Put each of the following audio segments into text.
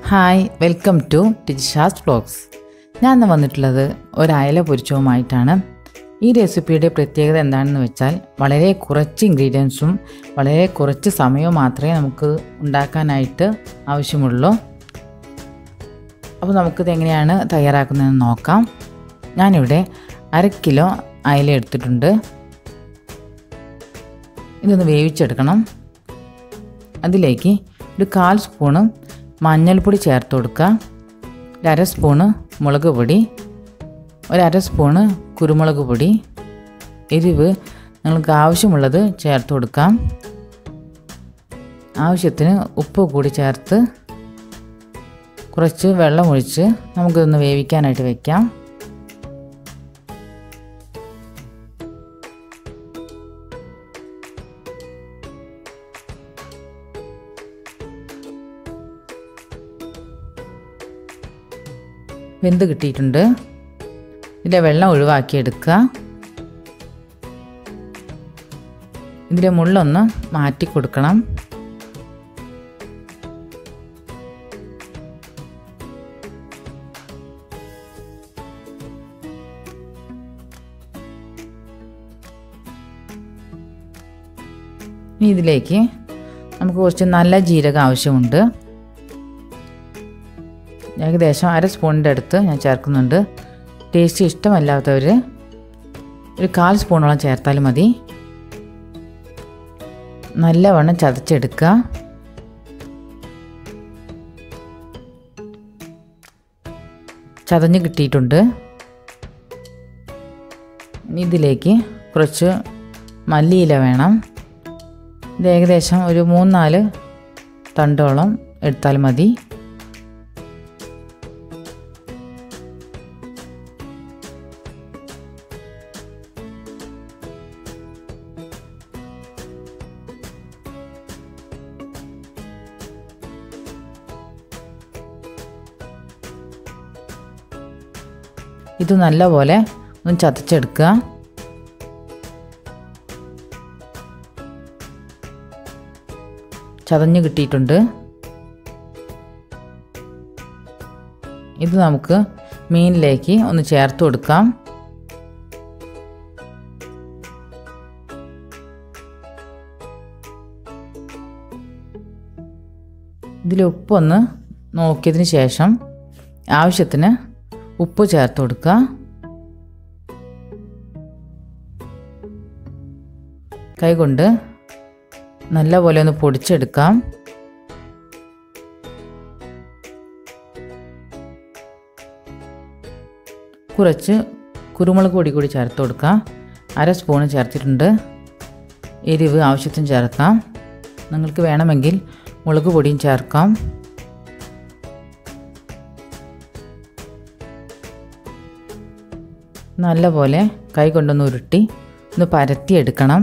hi welcome to Tijisha's vlogs ഞാൻ ഇന്ന് വന്നിട്ടുള്ളത് ഒരു അയല പൊരിച്ചതുമായിട്ടാണ് ഈ റെസിപ്പിയുടെ പ്രത്യേകത എന്താണെന്ന് വെച്ചാൽ വളരെ കുറച്ച് ഇൻഗ്രീഡിയൻസും വളരെ കുറച്ച് സമയവും മാത്രമേ നമുക്ക് ഉണ്ടാക്കാനായിട്ട് ആവശ്യമുള്ളൂ അപ്പോൾ നമുക്കിത് എങ്ങനെയാണ് തയ്യാറാക്കുന്നതെന്ന് നോക്കാം ഞാനിവിടെ അര കിലോ അയല എടുത്തിട്ടുണ്ട് ഇതൊന്ന് വേവിച്ചെടുക്കണം അതിലേക്ക് ഒരു കാൽ സ്പൂണ് മഞ്ഞൾപ്പൊടി ചേർത്ത് കൊടുക്കുക ഒരു അര സ്പൂണ് മുളക് പൊടി ഒരു അര സ്പൂണ് കുരുമുളക് പൊടി എരിവ് നിങ്ങൾക്ക് ആവശ്യമുള്ളത് ചേർത്ത് കൊടുക്കാം ആവശ്യത്തിന് ഉപ്പ് കൂടി ചേർത്ത് കുറച്ച് വെള്ളം ഒഴിച്ച് നമുക്കിതൊന്ന് വേവിക്കാനായിട്ട് വെക്കാം വെന്ത് കിട്ടിയിട്ടുണ്ട് ഇതിലെ വെള്ളം ഒഴിവാക്കിയെടുക്കുക ഇതിലെ മുള്ളൊന്ന് മാറ്റി കൊടുക്കണം ഇനി ഇതിലേക്ക് നമുക്ക് കുറച്ച് നല്ല ജീരകം ആവശ്യമുണ്ട് ഏകദേശം അര സ്പൂണിൻ്റെ അടുത്ത് ഞാൻ ചേർക്കുന്നുണ്ട് ടേസ്റ്റ് ഇഷ്ടമല്ലാത്തവർ ഒരു കാൽ സ്പൂണോളം ചേർത്താലും മതി നല്ലവണ്ണം ചതച്ചെടുക്കുക ചതഞ്ഞ് കിട്ടിയിട്ടുണ്ട് ഇനി ഇതിലേക്ക് കുറച്ച് മല്ലിയില വേണം ഇത് ഏകദേശം ഒരു മൂന്നാല് തണ്ടോളം എടുത്താൽ മതി ഇത് നല്ലപോലെ ഒന്ന് ചതച്ചെടുക്കുക ചതഞ്ഞ് കിട്ടിയിട്ടുണ്ട് ഇത് നമുക്ക് മീനിലേക്ക് ഒന്ന് ചേർത്ത് കൊടുക്കാം ഇതിൽ ഉപ്പൊന്ന് നോക്കിയതിന് ശേഷം ആവശ്യത്തിന് ഉപ്പ് ചേർത്ത് കൊടുക്കുക കൈകൊണ്ട് നല്ലപോലെ ഒന്ന് പൊടിച്ചെടുക്കാം കുറച്ച് കുരുമുളക് പൊടി കൂടി ചേർത്ത് കൊടുക്കാം അര സ്പൂണ് ചേർത്തിട്ടുണ്ട് എരിവ് ആവശ്യത്തിന് ചേർക്കാം നിങ്ങൾക്ക് വേണമെങ്കിൽ മുളക് പൊടിയും ചേർക്കാം നല്ലപോലെ കൈ കൊണ്ടൊന്ന് ഉരുട്ടി ഒന്ന് പരത്തിയെടുക്കണം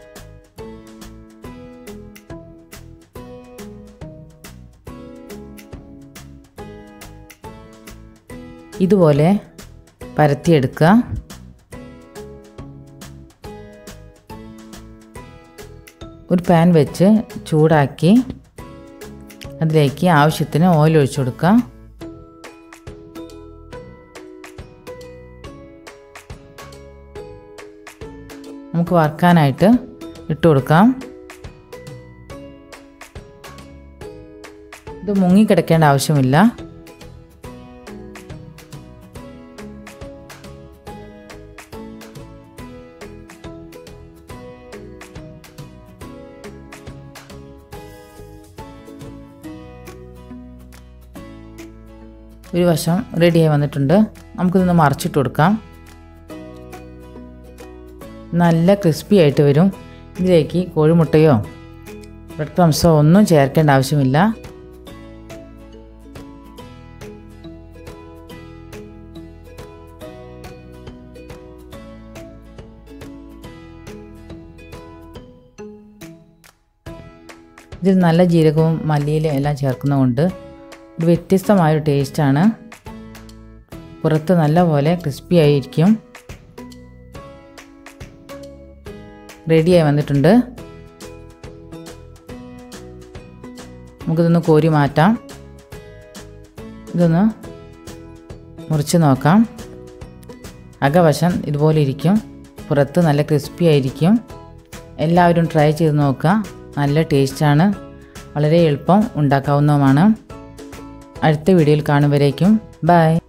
ഇതുപോലെ പരത്തിയെടുക്കുക ഒരു പാൻ വെച്ച് ചൂടാക്കി അതിലേക്ക് ആവശ്യത്തിന് ഓയിൽ ഒഴിച്ചു കൊടുക്കുക നമുക്ക് വറുക്കാനായിട്ട് ഇട്ട് കൊടുക്കാം ഇത് മുങ്ങിക്കിടക്കേണ്ട ആവശ്യമില്ല ഒരു വശം റെഡിയായി വന്നിട്ടുണ്ട് നമുക്കിതൊന്ന് മറിച്ചിട്ട് കൊടുക്കാം നല്ല ക്രിസ്പി ആയിട്ട് വരും ഇതിലേക്ക് കോഴിമുട്ടയോ ബ്രെഡ് ക്രംസോ ഒന്നും ചേർക്കേണ്ട ആവശ്യമില്ല ഇതിൽ നല്ല ജീരകവും മല്ലിയിലും എല്ലാം ചേർക്കുന്നതുകൊണ്ട് ഒരു വ്യത്യസ്തമായൊരു ടേസ്റ്റാണ് പുറത്ത് നല്ലപോലെ ക്രിസ്പി ആയിരിക്കും റെഡിയായി വന്നിട്ടുണ്ട് നമുക്കിതൊന്ന് കോരി മാറ്റാം ഇതൊന്ന് മുറിച്ച് നോക്കാം അകവശം ഇതുപോലെ ഇരിക്കും പുറത്ത് നല്ല ക്രിസ്പി ആയിരിക്കും എല്ലാവരും ട്രൈ ചെയ്ത് നോക്കുക നല്ല ടേസ്റ്റാണ് വളരെ എളുപ്പം ഉണ്ടാക്കാവുന്നതുമാണ് അടുത്ത വീഡിയോയിൽ കാണുമ്പോഴേക്കും ബൈ